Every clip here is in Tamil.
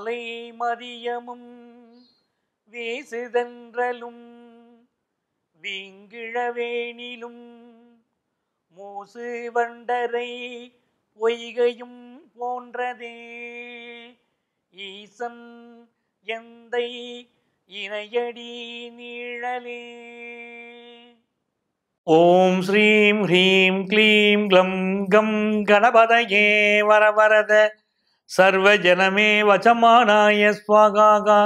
மாலை மதியமும் வீசுதன்றலும் வீங்கிழவேனிலும் மூசு வண்டரை பொய்கையும் போன்றதே ஈசன் எந்தை இணையடி நீழலே ஓம் ஸ்ரீம் ஹ்ரீம் க்ளீம் க்ளம் கம் கணபதயே வரவரத சர்வஜனமே வசமானாய ஸ்வாகாகா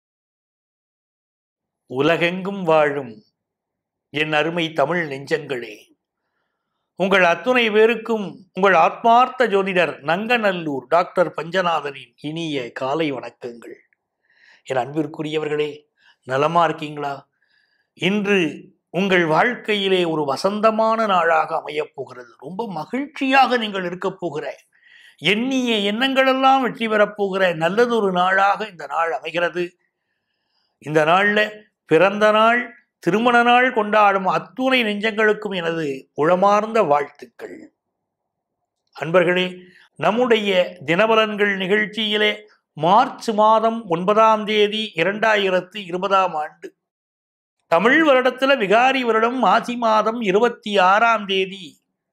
உலகெங்கும் வாழும் என் அருமை தமிழ் நெஞ்சங்களே உங்கள் அத்துணை பேருக்கும் உங்கள் ஆத்மார்த்த ஜோதிடர் நங்கநல்லூர் டாக்டர் பஞ்சநாதனின் இனிய காலை வணக்கங்கள் என் அன்பிற்குரியவர்களே நலமா இருக்கீங்களா இன்று உங்கள் வாழ்க்கையிலே ஒரு வசந்தமான நாளாக அமையப் போகிறது ரொம்ப மகிழ்ச்சியாக நீங்கள் இருக்கப் போகிற எண்ணிய எண்ணங்களெல்லாம் வெற்றி பெறப் போகிற நல்லதொரு நாளாக இந்த நாள் அமைகிறது இந்த நாளில் பிறந்த நாள் திருமண நாள் கொண்டாடும் அத்துணை நெஞ்சங்களுக்கும் எனது உளமார்ந்த வாழ்த்துக்கள் அன்பர்களே நம்முடைய தினபலன்கள் நிகழ்ச்சியிலே மார்ச் மாதம் ஒன்பதாம் தேதி இரண்டாயிரத்து இருபதாம் ஆண்டு தமிழ் வருடத்துல விகாரி வருடம் மாசி மாதம் இருபத்தி ஆறாம் தேதி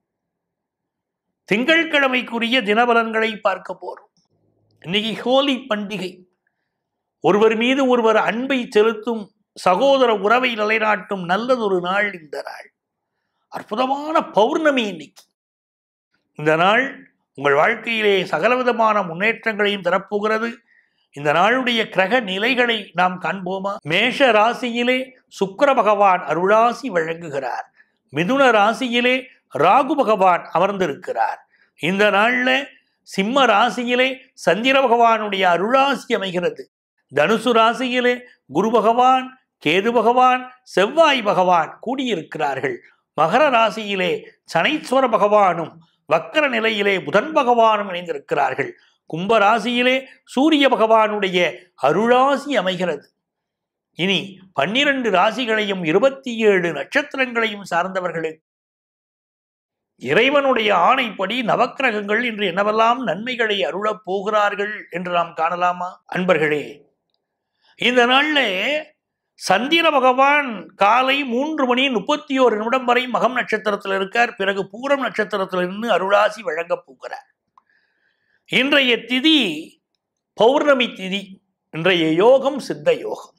திங்கட்கிழமைக்குரிய தினபலன்களை பார்க்க போறோம் இன்னைக்கு ஹோலி பண்டிகை ஒருவர் மீது ஒருவர் அன்பை செலுத்தும் சகோதர உறவை நிலைநாட்டும் நல்லதொரு நாள் இந்த நாள் அற்புதமான பௌர்ணமி இன்னைக்கு இந்த நாள் உங்கள் வாழ்க்கையிலே சகலவிதமான முன்னேற்றங்களையும் தரப்போகிறது இந்த நாளுடைய கிரக நிலைகளை நாம் காண்போமா மேஷ ராசியிலே சுக்கிர பகவான் அருளாசி வழங்குகிறார் மிதுன ராசியிலே ராகு பகவான் அமர்ந்திருக்கிறார் இந்த நாள்ல சிம்ம ராசியிலே சந்திர பகவானுடைய அருளாசி அமைகிறது தனுசு ராசியிலே குரு பகவான் கேது பகவான் செவ்வாய் பகவான் கூடியிருக்கிறார்கள் மகர ராசியிலே சனைஸ்வர பகவானும் வக்கர நிலையிலே புதன் பகவானும் இணைந்திருக்கிறார்கள் கும்ப ராசியிலே சூரிய பகவானுடைய அருளாசி அமைகிறது இனி பன்னிரண்டு ராசிகளையும் இருபத்தி ஏழு நட்சத்திரங்களையும் சார்ந்தவர்களுக்கு இறைவனுடைய ஆணைப்படி நவக்கிரகங்கள் இன்று என்னவெல்லாம் நன்மைகளை அருளப் போகிறார்கள் என்று நாம் காணலாமா அன்பர்களே இந்த நாள்ல சந்திர பகவான் காலை மூன்று மணி முப்பத்தி ஓரு நிமிடம் வரை மகம் நட்சத்திரத்தில் இருக்கார் பிறகு பூரம் நட்சத்திரத்தில் இருந்து அருளாசி வழங்கப் போகிறார் இன்றைய திதி பௌர்ணமி திதி இன்றைய யோகம் சித்த யோகம்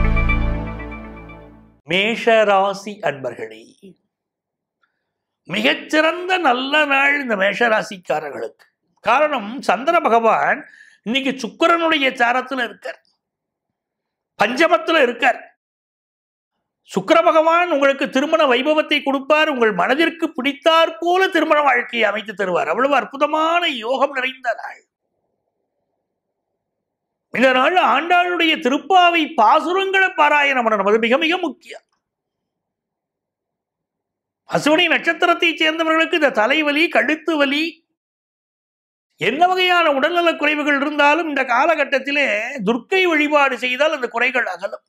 மேஷராசி அன்பர்களே மிகச்சிறந்த நல்ல நாள் இந்த மேஷராசிக்காரர்களுக்கு காரணம் சந்திர பகவான் இன்னைக்கு சுக்கரனுடைய சாரத்துல இருக்கார் பஞ்சமத்துல இருக்கார் சுக்கர பகவான் உங்களுக்கு திருமண வைபவத்தை கொடுப்பார் உங்கள் மனதிற்கு பிடித்தாற் போல திருமண வாழ்க்கையை அமைத்து தருவார் அவ்வளவு அற்புதமான யோகம் நிறைந்த நாள் இந்த நாள் ஆண்டாளுடைய திருப்பாவை பாசுரங்களை பாராயணம் பண்ணணும் அது மிக மிக முக்கியம் அசுவனி நட்சத்திரத்தைச் சேர்ந்தவர்களுக்கு இந்த தலைவலி கழுத்து வலி என்ன வகையான உடல்நலக் குறைவுகள் இருந்தாலும் இந்த காலகட்டத்திலே துர்க்கை வழிபாடு செய்தால் அந்த குறைகள் அகலும்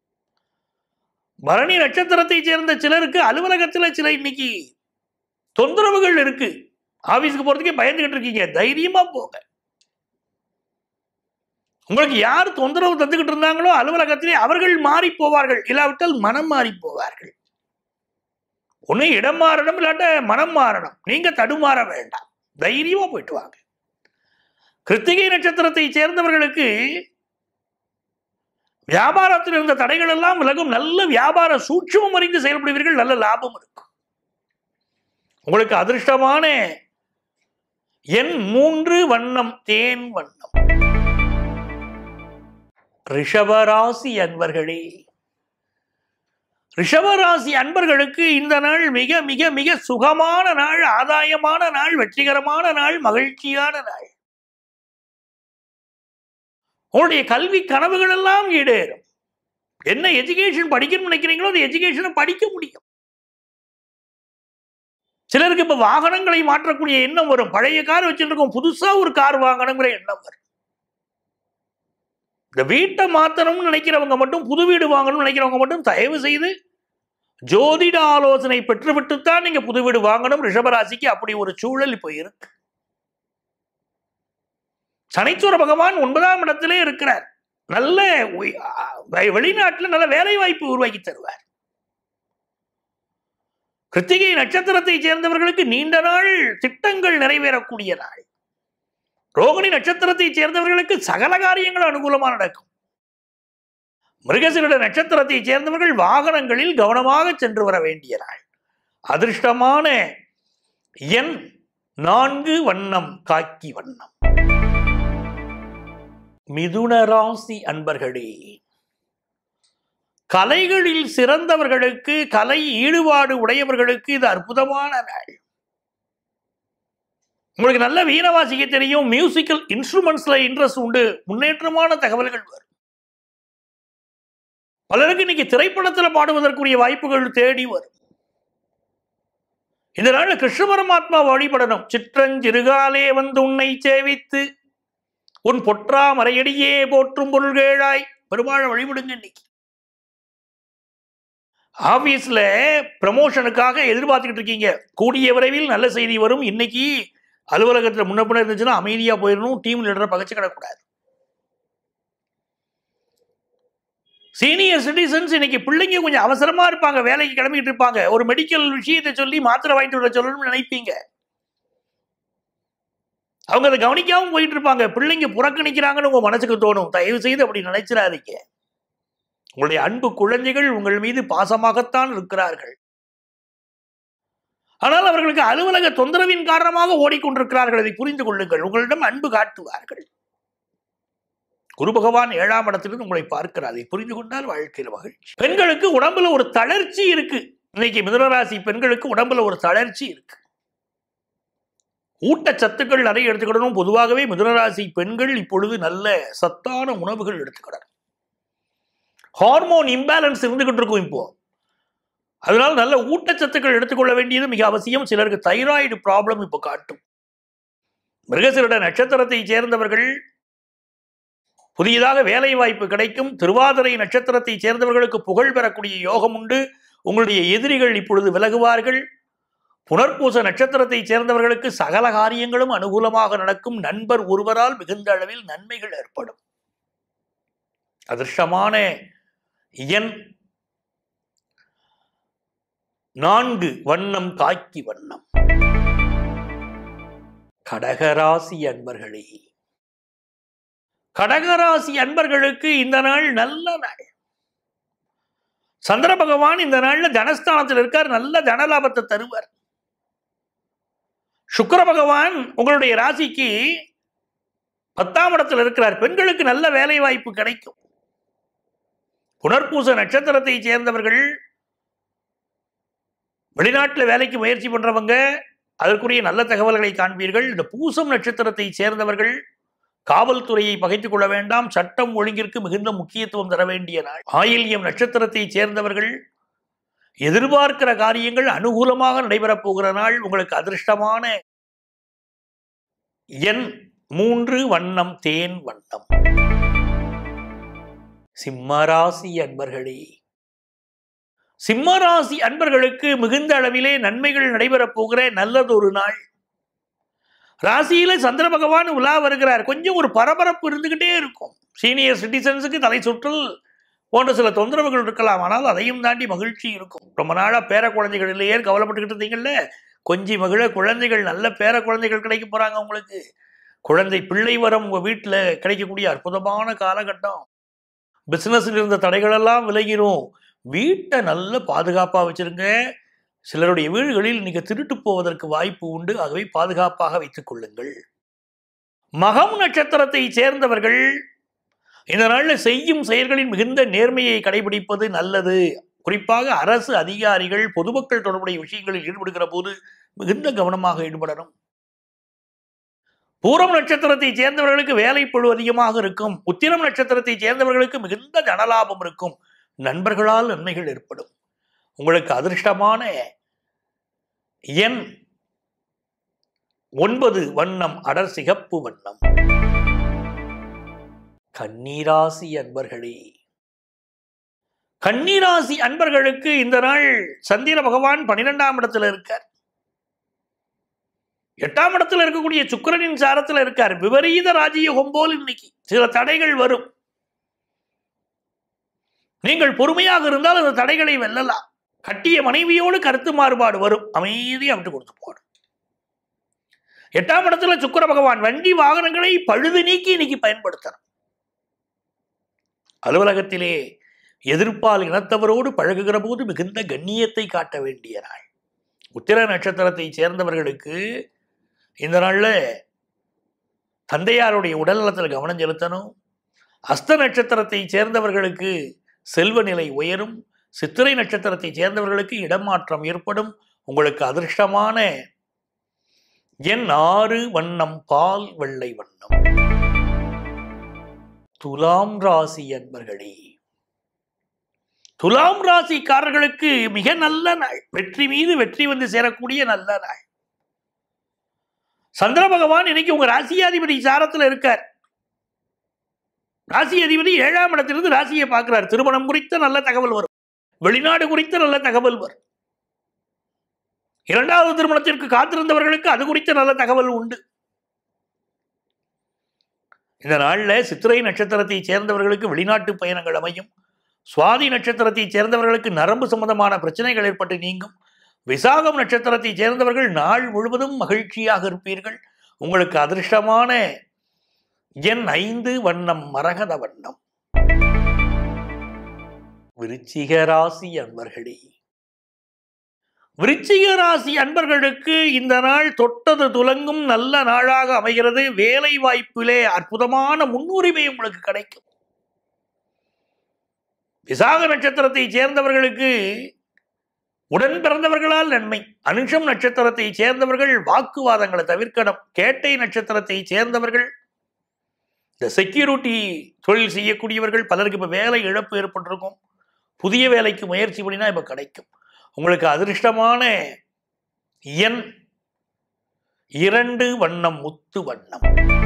பரணி நட்சத்திரத்தைச் சேர்ந்த சிலருக்கு அலுவலகத்தில் சில இன்னைக்கு தொந்தரவுகள் இருக்கு ஆபீஸ்க்கு போறதுக்கே பயந்துகிட்டு இருக்கீங்க தைரியமா போங்க உங்களுக்கு யார் தொந்தரவு தந்துகிட்டு இருந்தாங்களோ அலுவலகத்திலே அவர்கள் மாறி போவார்கள் இல்லாவிட்டால் மனம் மாறி போவார்கள் ஒண்ணு இடம் மாறணும் இல்லாட்ட மனம் மாறணும் நீங்க தடுமாற வேண்டாம் தைரியமா போயிட்டு வாங்க கிருத்திகை நட்சத்திரத்தை சேர்ந்தவர்களுக்கு வியாபாரத்தில் இருந்த தடைகள் எல்லாம் விலகும் நல்ல வியாபார சூட்சமம் அறிந்து செயல்படுவீர்கள் நல்ல லாபம் இருக்கும் உங்களுக்கு அதிர்ஷ்டமான எண் மூன்று வண்ணம் தேன் வண்ணம் ரிஷபராசி அன்பர்களே ரிஷபராசி அன்பர்களுக்கு இந்த நாள் மிக மிக மிக சுகமான நாள் ஆதாயமான நாள் வெற்றிகரமான நாள் மகிழ்ச்சியான நாள் உங்களுடைய கல்வி கனவுகள் எல்லாம் ஈடேறும் என்ன எஜுகேஷன் படிக்கணும்னு நினைக்கிறீங்களோ அந்த எஜுகேஷனை படிக்க முடியும் சிலருக்கு இப்ப வாகனங்களை மாற்றக்கூடிய எண்ணம் வரும் பழைய கார் வச்சுட்டு இருக்கோம் புதுசா ஒரு கார் வாங்கணுங்கிற எண்ணம் வரும் இந்த வீட்டை மாத்தணும்னு நினைக்கிறவங்க மட்டும் புது வீடு வாங்கணும்னு நினைக்கிறவங்க மட்டும் தயவு செய்து ஜோதிட ஆலோசனை பெற்றுவிட்டுத்தான் நீங்க புது வீடு வாங்கணும் ரிஷபராசிக்கு அப்படி ஒரு சூழல் இப்போ இருக்கு சனைச்சுவர பகவான் ஒன்பதாம் இடத்திலே இருக்கிறார் நல்ல உய்- வெ- வெளிநாட்டுல நல்ல வேலை வாய்ப்பு உருவாக்கி தருவார் கிருத்திகை நட்சத்திரத்தை சேர்ந்தவர்களுக்கு நீண்ட நாள் திட்டங்கள் நிறைவேறக்கூடிய நாள் ரோகிணி நட்சத்திரத்தை சேர்ந்தவர்களுக்கு சகல காரியங்கள் அனுகூலமா நடக்கும் மிருகசிருட நட்சத்திரத்தை சேர்ந்தவர்கள் வாகனங்களில் கவனமாக சென்று வர வேண்டிய நாள் அதிர்ஷ்டமான எண் நான்கு வண்ணம் காக்கி வண்ணம் மிதுன ராசி அன்பர்களே கலைகளில் சிறந்தவர்களுக்கு கலை ஈடுபாடு உடையவர்களுக்கு இது அற்புதமான நாள் உங்களுக்கு நல்ல வீணை வாசிக்க தெரியும் மியூசிக்கல் இன்ஸ்ட்ருமெண்ட்ஸ்ல இன்ட்ரெஸ்ட் உண்டு முன்னேற்றமான தகவல்கள் வரும் பலருக்கு இன்னைக்கு திரைப்படத்துல பாடுவதற்குரிய வாய்ப்புகள் தேடி வரும் இந்த நாள்ல கிருஷ்ண பரமாத்மா வழிபடணும் சிற்றஞ்சிறுகாலே வந்து உன்னை சேவித்து உன் பொற்றா மறையடியே போற்றும் பொருள்கேழாய் பெருமாள் வழிபடுங்க இன்னைக்கு ஆபீஸ்ல ப்ரமோஷனுக்காக எதிர்பார்த்துக்கிட்டு இருக்கீங்க கூடிய விரைவில் நல்ல செய்தி வரும் இன்னைக்கு அலுவலகத்தில் முன்ன பின்ன இருந்துச்சுன்னா அமைதியா போயிடணும் டீம் லீடரை பகச்சு கிடக்கூடாது சீனியர் சிட்டிசன்ஸ் இன்னைக்கு பிள்ளைங்க கொஞ்சம் அவசரமா இருப்பாங்க வேலைக்கு கிளம்பிட்டு இருப்பாங்க ஒரு மெடிக்கல் விஷயத்தை சொல்லி மாத்திரை வாங்கிட்டு வர சொல்லணும்னு நினைப்பீங்க அவங்க அதை கவனிக்காம போயிட்டு இருப்பாங்க பிள்ளைங்க புறக்கணிக்கிறாங்கன்னு உங்க மனசுக்கு தோணும் தயவு செய்து அப்படி நினைச்சிடாதீங்க உங்களுடைய அன்பு குழந்தைகள் உங்கள் மீது பாசமாகத்தான் இருக்கிறார்கள் ஆனால் அவர்களுக்கு அலுவலக தொந்தரவின் காரணமாக ஓடிக்கொண்டிருக்கிறார்கள் அதை புரிந்து கொள்ளுங்கள் உங்களிடம் அன்பு காட்டுவார்கள் குரு பகவான் ஏழாம் இடத்திலிருந்து உங்களை பார்க்கிறார் அதை புரிந்து கொண்டால் வாழ்க்கையில் மகிழ்ச்சி பெண்களுக்கு உடம்புல ஒரு தளர்ச்சி இருக்கு இன்னைக்கு மிதுனராசி பெண்களுக்கு உடம்புல ஒரு தளர்ச்சி இருக்கு ஊட்டச்சத்துக்கள் நிறைய எடுத்துக்கிடணும் பொதுவாகவே மிதுனராசி பெண்கள் இப்பொழுது நல்ல சத்தான உணவுகள் எடுத்துக்கிடணும் ஹார்மோன் இம்பேலன்ஸ் இருந்துகிட்டு இருக்கும் இப்போ அதனால நல்ல ஊட்டச்சத்துக்கள் எடுத்துக்கொள்ள வேண்டியது மிக அவசியம் சிலருக்கு தைராய்டு ப்ராப்ளம் இப்போ காட்டும் மிருகசிருட நட்சத்திரத்தை சேர்ந்தவர்கள் புதியதாக வேலை வாய்ப்பு கிடைக்கும் திருவாதிரை நட்சத்திரத்தை சேர்ந்தவர்களுக்கு புகழ் பெறக்கூடிய யோகம் உண்டு உங்களுடைய எதிரிகள் இப்பொழுது விலகுவார்கள் புனர்பூச நட்சத்திரத்தை சேர்ந்தவர்களுக்கு சகல காரியங்களும் அனுகூலமாக நடக்கும் நண்பர் ஒருவரால் மிகுந்த அளவில் நன்மைகள் ஏற்படும் அதிர்ஷ்டமான எண் நான்கு வண்ணம் காக்கி வண்ணம் கடகராசி அன்பர்களே கடகராசி அன்பர்களுக்கு இந்த நாள் நல்ல நாள் சந்திர பகவான் இந்த நாள்ல தனஸ்தானத்தில் இருக்கார் நல்ல தனலாபத்தை தருவார் சுக்கிர பகவான் உங்களுடைய ராசிக்கு பத்தாம் இடத்தில் இருக்கிறார் பெண்களுக்கு நல்ல வேலை வாய்ப்பு கிடைக்கும் புனர்பூச நட்சத்திரத்தை சேர்ந்தவர்கள் வெளிநாட்டில் வேலைக்கு முயற்சி பண்றவங்க அதற்குரிய நல்ல தகவல்களை காண்பீர்கள் இந்த பூசம் நட்சத்திரத்தை சேர்ந்தவர்கள் காவல்துறையை பகைத்துக் கொள்ள வேண்டாம் சட்டம் ஒழுங்கிற்கு மிகுந்த முக்கியத்துவம் தர வேண்டிய நாள் ஆயில்யம் நட்சத்திரத்தை சேர்ந்தவர்கள் எதிர்பார்க்கிற காரியங்கள் அனுகூலமாக நடைபெறப் போகிற நாள் உங்களுக்கு அதிர்ஷ்டமான எண் மூன்று வண்ணம் தேன் வண்ணம் சிம்மராசி அன்பர்களே சிம்மராசி அன்பர்களுக்கு மிகுந்த அளவிலே நன்மைகள் நடைபெறப் போகிற நல்லதொரு நாள் ராசியில சந்திர பகவான் உலா வருகிறார் கொஞ்சம் ஒரு பரபரப்பு இருந்துகிட்டே இருக்கும் சீனியர் சிட்டிசன்ஸுக்கு தலை சுற்றல் போன்ற சில தொந்தரவுகள் இருக்கலாம் ஆனால் அதையும் தாண்டி மகிழ்ச்சி இருக்கும் ரொம்ப நாளா பேர குழந்தைகள் இல்லையே கவலைப்பட்டுக்கிட்டு இருந்தீங்கல்ல கொஞ்சி மகிழ குழந்தைகள் நல்ல பேர குழந்தைகள் கிடைக்க போறாங்க உங்களுக்கு குழந்தை பிள்ளை வரம் உங்க வீட்டில் கிடைக்கக்கூடிய அற்புதமான காலகட்டம் பிசினஸ்ல இருந்த தடைகள் எல்லாம் விலகிரும் வீட்டை நல்ல பாதுகாப்பா வச்சிருங்க சிலருடைய வீடுகளில் நீங்க திருட்டு போவதற்கு வாய்ப்பு உண்டு ஆகவே பாதுகாப்பாக வைத்துக் கொள்ளுங்கள் மகம் நட்சத்திரத்தை சேர்ந்தவர்கள் இந்த நாளில் செய்யும் செயல்களின் மிகுந்த நேர்மையை கடைபிடிப்பது நல்லது குறிப்பாக அரசு அதிகாரிகள் பொதுமக்கள் தொடர்புடைய விஷயங்களில் ஈடுபடுகிற போது மிகுந்த கவனமாக ஈடுபடணும் பூரம் நட்சத்திரத்தை சேர்ந்தவர்களுக்கு வேலைப்பழு அதிகமாக இருக்கும் உத்திரம் நட்சத்திரத்தை சேர்ந்தவர்களுக்கு மிகுந்த தனலாபம் இருக்கும் நண்பர்களால் நன்மைகள் ஏற்படும் உங்களுக்கு அதிர்ஷ்டமான எண் ஒன்பது வண்ணம் அடர் சிகப்பு வண்ணம் கன்னிராசி அன்பர்களே கன்னிராசி அன்பர்களுக்கு இந்த நாள் சந்திர பகவான் பன்னிரெண்டாம் இடத்துல இருக்கார் எட்டாம் இடத்துல இருக்கக்கூடிய சுக்கிரனின் சாரத்துல இருக்கார் விபரீத ராஜயோகம் போல் இன்னைக்கு சில தடைகள் வரும் நீங்கள் பொறுமையாக இருந்தால் அந்த தடைகளை வெல்லலாம் கட்டிய மனைவியோடு கருத்து மாறுபாடு வரும் அமைதியா விட்டு கொடுத்து போடும் எட்டாம் இடத்துல சுக்கிர பகவான் வண்டி வாகனங்களை பழுது நீக்கி இன்னைக்கு பயன்படுத்தணும் அலுவலகத்திலே எதிர்ப்பால் இனத்தவரோடு பழகுகிற போது மிகுந்த கண்ணியத்தை காட்ட வேண்டிய நாள் உத்திர நட்சத்திரத்தை சேர்ந்தவர்களுக்கு இந்த நாளில் தந்தையாருடைய உடல்நலத்தில் கவனம் செலுத்தணும் அஸ்த நட்சத்திரத்தை சேர்ந்தவர்களுக்கு செல்வ நிலை உயரும் சித்திரை நட்சத்திரத்தை சேர்ந்தவர்களுக்கு இடமாற்றம் ஏற்படும் உங்களுக்கு அதிர்ஷ்டமான எண் ஆறு வண்ணம் பால் வெள்ளை வண்ணம் துலாம் ராசி அன்பர்களே துலாம் ராசிக்காரர்களுக்கு மிக நல்ல நாள் வெற்றி மீது வெற்றி வந்து சேரக்கூடிய நல்ல நாள் சந்திர பகவான் இன்னைக்கு உங்க ராசியாதிபதி சாரத்துல இருக்கார் ராசி அதிபதி ஏழாம் இடத்திலிருந்து ராசியை பார்க்கிறார் திருமணம் குறித்த நல்ல தகவல் வரும் வெளிநாடு குறித்த நல்ல தகவல் வரும் இரண்டாவது திருமணத்திற்கு காத்திருந்தவர்களுக்கு அது குறித்த நல்ல தகவல் உண்டு இந்த நாளில் சித்திரை நட்சத்திரத்தை சேர்ந்தவர்களுக்கு வெளிநாட்டு பயணங்கள் அமையும் சுவாதி நட்சத்திரத்தை சேர்ந்தவர்களுக்கு நரம்பு சம்பந்தமான பிரச்சனைகள் ஏற்பட்டு நீங்கும் விசாகம் நட்சத்திரத்தை சேர்ந்தவர்கள் நாள் முழுவதும் மகிழ்ச்சியாக இருப்பீர்கள் உங்களுக்கு அதிர்ஷ்டமான எண் ஐந்து வண்ணம் மரகத வண்ணம் விருச்சிக ராசி அன்பர்களே விருச்சிக ராசி அன்பர்களுக்கு இந்த நாள் தொட்டது துலங்கும் நல்ல நாளாக அமைகிறது வேலை வாய்ப்பிலே அற்புதமான முன்னுரிமை உங்களுக்கு கிடைக்கும் விசாக நட்சத்திரத்தை சேர்ந்தவர்களுக்கு உடன் பிறந்தவர்களால் நன்மை அனுஷம் நட்சத்திரத்தை சேர்ந்தவர்கள் வாக்குவாதங்களை தவிர்க்கணும் கேட்டை நட்சத்திரத்தை சேர்ந்தவர்கள் இந்த செக்யூரிட்டி தொழில் செய்யக்கூடியவர்கள் பலருக்கு இப்போ வேலை இழப்பு ஏற்பட்டிருக்கும் புதிய வேலைக்கு முயற்சி பண்ணினா இப்போ கிடைக்கும் உங்களுக்கு அதிர்ஷ்டமான எண் இரண்டு வண்ணம் முத்து வண்ணம்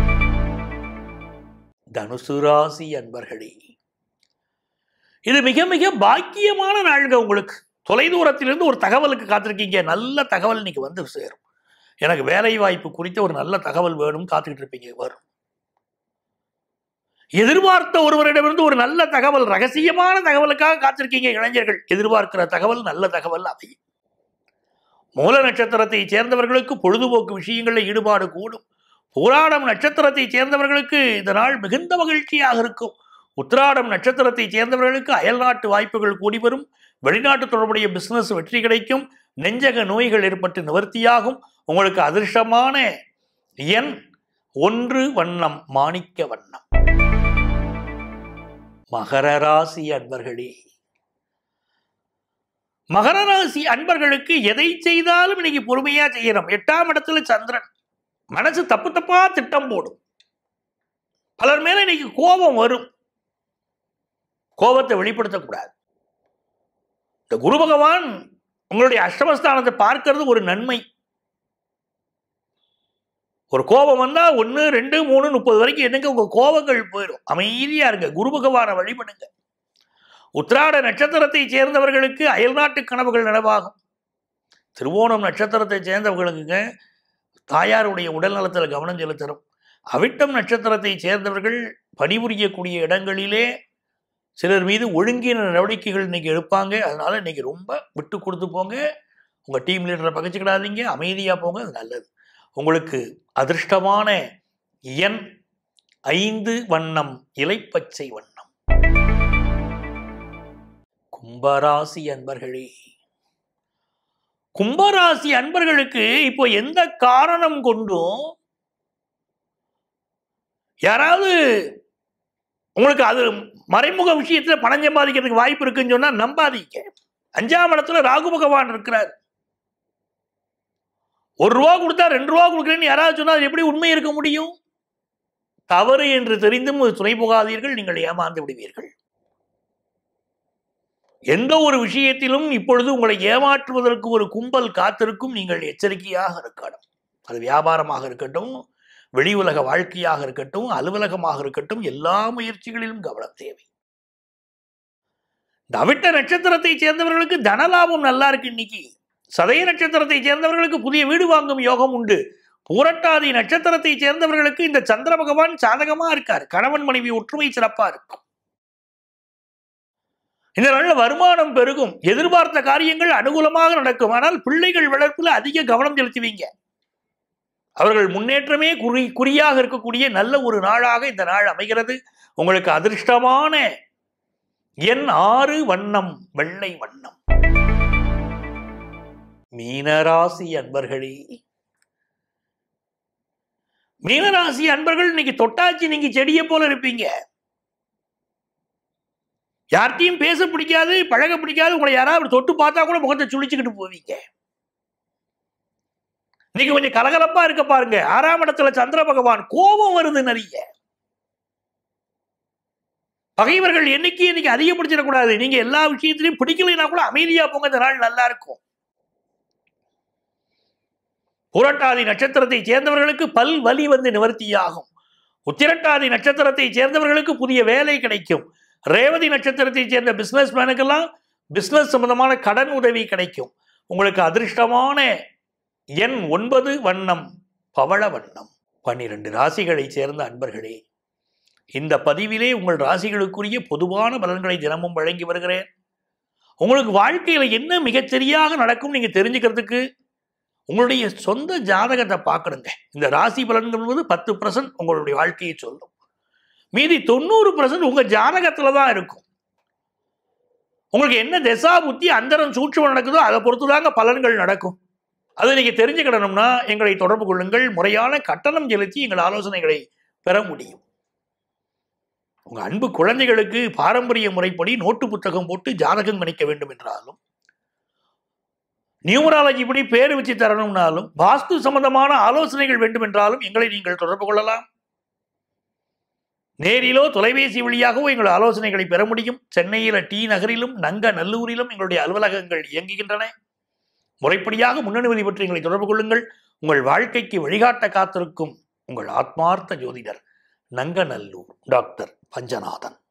தனுசு ராசி அன்பர்களே இது மிக மிக பாக்கியமான நாள்ங்க உங்களுக்கு தொலைதூரத்திலிருந்து ஒரு தகவலுக்கு காத்திருக்கீங்க நல்ல தகவல் இன்னைக்கு வந்து சேரும் எனக்கு வேலை வாய்ப்பு குறித்த ஒரு நல்ல தகவல் வேணும் காத்துக்கிட்டு இருப்பீங்க வரும் எதிர்பார்த்த ஒருவரிடமிருந்து ஒரு நல்ல தகவல் ரகசியமான தகவலுக்காக காத்திருக்கீங்க இளைஞர்கள் எதிர்பார்க்கிற தகவல் நல்ல தகவல் அமையும் மூல நட்சத்திரத்தை சேர்ந்தவர்களுக்கு பொழுதுபோக்கு விஷயங்களில் ஈடுபாடு கூடும் பூராடம் நட்சத்திரத்தை சேர்ந்தவர்களுக்கு இந்த நாள் மிகுந்த மகிழ்ச்சியாக இருக்கும் உத்திராடம் நட்சத்திரத்தை சேர்ந்தவர்களுக்கு அயல்நாட்டு வாய்ப்புகள் கூடி வரும் வெளிநாட்டு தொடர்புடைய பிசினஸ் வெற்றி கிடைக்கும் நெஞ்சக நோய்கள் ஏற்பட்டு நிவர்த்தியாகும் உங்களுக்கு அதிர்ஷ்டமான எண் ஒன்று வண்ணம் மாணிக்க வண்ணம் மகர ராசி அன்பர்களே மகர ராசி அன்பர்களுக்கு எதை செய்தாலும் இன்னைக்கு பொறுமையா செய்யணும் எட்டாம் இடத்துல சந்திரன் மனசு தப்பு தப்பா திட்டம் போடும் பலர் மேல இன்னைக்கு கோபம் வரும் கோபத்தை வெளிப்படுத்தக்கூடாது இந்த குரு பகவான் உங்களுடைய அஷ்டமஸ்தானத்தை பார்க்கிறது ஒரு நன்மை ஒரு கோபம் வந்தா ஒன்று ரெண்டு மூணு முப்பது வரைக்கும் என்னங்க உங்க கோபங்கள் போயிடும் அமைதியா இருங்க குரு பகவானை வழிபடுங்க உத்திராட நட்சத்திரத்தை சேர்ந்தவர்களுக்கு அயல்நாட்டு கனவுகள் நனவாகும் திருவோணம் நட்சத்திரத்தை சேர்ந்தவர்களுக்குங்க தாயாருடைய உடல் நலத்தில் கவனம் செலுத்தணும் அவிட்டம் நட்சத்திரத்தை சேர்ந்தவர்கள் பணிபுரியக்கூடிய இடங்களிலே சிலர் மீது ஒழுங்கின நடவடிக்கைகள் இன்னைக்கு எடுப்பாங்க அதனால இன்னைக்கு ரொம்ப விட்டு கொடுத்து போங்க உங்கள் டீம் லீடரை பகிச்சுக்கிடாதீங்க அமைதியாக போங்க அது நல்லது உங்களுக்கு அதிர்ஷ்டமான எண் ஐந்து வண்ணம் இலைப்பச்சை வண்ணம் கும்பராசி அன்பர்களே கும்பராசி அன்பர்களுக்கு இப்போ எந்த காரணம் கொண்டும் யாராவது உங்களுக்கு அது மறைமுக விஷயத்துல பணம் சம்பாதிக்கிறதுக்கு வாய்ப்பு இருக்குன்னு சொன்னா நம்பாதீங்க அஞ்சாம் இடத்துல ராகு பகவான் இருக்கிறார் ஒரு ரூபா கொடுத்தா ரெண்டு ரூபா கொடுக்குறேன்னு யாராவது சொன்னா அது எப்படி உண்மை இருக்க முடியும் தவறு என்று தெரிந்தும் துணை போகாதீர்கள் நீங்கள் ஏமாந்து விடுவீர்கள் எந்த ஒரு விஷயத்திலும் இப்பொழுது உங்களை ஏமாற்றுவதற்கு ஒரு கும்பல் காத்திருக்கும் நீங்கள் எச்சரிக்கையாக இருக்கணும் அது வியாபாரமாக இருக்கட்டும் வெளி உலக வாழ்க்கையாக இருக்கட்டும் அலுவலகமாக இருக்கட்டும் எல்லா முயற்சிகளிலும் கவனம் தேவை இந்த அவிட்ட நட்சத்திரத்தை சேர்ந்தவர்களுக்கு தனலாபம் நல்லா இருக்கு இன்னைக்கு சதய நட்சத்திரத்தை சேர்ந்தவர்களுக்கு புதிய வீடு வாங்கும் யோகம் உண்டு பூரட்டாதி நட்சத்திரத்தை சேர்ந்தவர்களுக்கு இந்த சந்திர பகவான் சாதகமா இருக்கார் கணவன் மனைவி ஒற்றுமை சிறப்பா இருக்கும் இந்த நல்ல வருமானம் பெருகும் எதிர்பார்த்த காரியங்கள் அனுகூலமாக நடக்கும் ஆனால் பிள்ளைகள் வளர்ப்புல அதிக கவனம் செலுத்துவீங்க அவர்கள் முன்னேற்றமே குறி குறியாக இருக்கக்கூடிய நல்ல ஒரு நாளாக இந்த நாள் அமைகிறது உங்களுக்கு அதிர்ஷ்டமான எண் ஆறு வண்ணம் வெள்ளை வண்ணம் மீனராசி அன்பர்களே மீனராசி அன்பர்கள் இன்னைக்கு தொட்டாச்சி நீங்க செடியை போல இருப்பீங்க யார்கிட்டையும் பேச பிடிக்காது பழக பிடிக்காது உங்களை யாராவது தொட்டு பார்த்தா கூட முகத்தை சுழிச்சுக்கிட்டு போவீங்க இன்னைக்கு கொஞ்சம் கலகலப்பா இருக்க பாருங்க ஆறாம் இடத்துல சந்திர பகவான் கோபம் வருது நிறைய பகைவர்கள் எண்ணிக்கை இன்னைக்கு அதிகப்படுத்திடக்கூடாது நீங்க எல்லா விஷயத்திலையும் பிடிக்கலைன்னா கூட அமைதியா போங்க இந்த நாள் நல்லா இருக்கும் புரட்டாதி நட்சத்திரத்தை சேர்ந்தவர்களுக்கு பல் வலி வந்து நிவர்த்தியாகும் உத்திரட்டாதி நட்சத்திரத்தை சேர்ந்தவர்களுக்கு புதிய வேலை கிடைக்கும் ரேவதி நட்சத்திரத்தை சேர்ந்த பிசினஸ் மேனுக்கெல்லாம் பிசினஸ் சம்பந்தமான கடன் உதவி கிடைக்கும் உங்களுக்கு அதிர்ஷ்டமான எண் ஒன்பது வண்ணம் பவள வண்ணம் பன்னிரண்டு ராசிகளை சேர்ந்த அன்பர்களே இந்த பதிவிலே உங்கள் ராசிகளுக்குரிய பொதுவான பலன்களை தினமும் வழங்கி வருகிறேன் உங்களுக்கு வாழ்க்கையில என்ன மிகச்சரியாக நடக்கும் நீங்க தெரிஞ்சுக்கிறதுக்கு உங்களுடைய சொந்த ஜாதகத்தை பார்க்கணுங்க இந்த ராசி பலன்கள் என்பது பத்து பர்சன்ட் உங்களுடைய வாழ்க்கையை சொல்லும் மீதி தொண்ணூறு பர்சன்ட் உங்க ஜாதகத்துல தான் இருக்கும் உங்களுக்கு என்ன திசா புத்தி அந்தரம் சூட்சம் நடக்குதோ அதை பொறுத்து தாங்க பலன்கள் நடக்கும் அதை நீங்க தெரிஞ்சுக்கிடணும்னா எங்களை தொடர்பு கொள்ளுங்கள் முறையான கட்டணம் செலுத்தி எங்கள் ஆலோசனைகளை பெற முடியும் உங்க அன்பு குழந்தைகளுக்கு பாரம்பரிய முறைப்படி நோட்டு புத்தகம் போட்டு ஜாதகம் கணிக்க வேண்டும் என்றாலும் நியூமராலஜி படி பேர் வச்சு தரணும்னாலும் வாஸ்து சம்பந்தமான ஆலோசனைகள் வேண்டும் என்றாலும் எங்களை நீங்கள் தொடர்பு கொள்ளலாம் நேரிலோ தொலைபேசி வழியாகவோ எங்கள் ஆலோசனைகளை பெற முடியும் சென்னையில டி நகரிலும் நங்க நல்லூரிலும் எங்களுடைய அலுவலகங்கள் இயங்குகின்றன முறைப்படியாக முன்னனுமதி பற்றி எங்களை தொடர்பு கொள்ளுங்கள் உங்கள் வாழ்க்கைக்கு வழிகாட்ட காத்திருக்கும் உங்கள் ஆத்மார்த்த ஜோதிடர் நங்கநல்லூர் டாக்டர் பஞ்சநாதன்